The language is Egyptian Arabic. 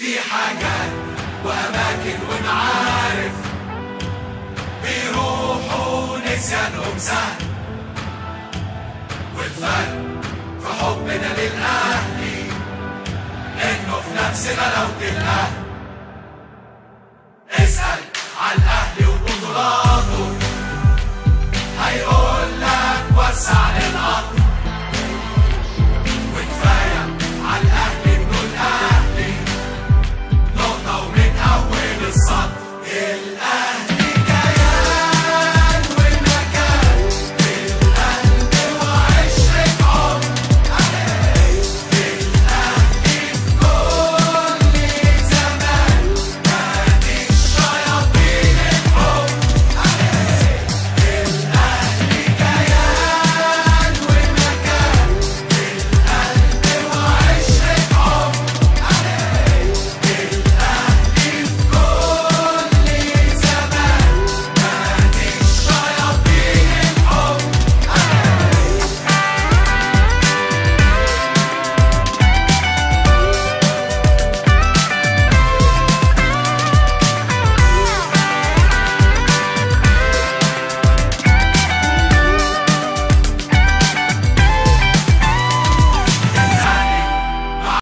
في حاجات وأماكن ونعارف بيروحوا نسيانهم سهل والفرق في حبنا للأهلي إنه في نفس غلاوة الأهل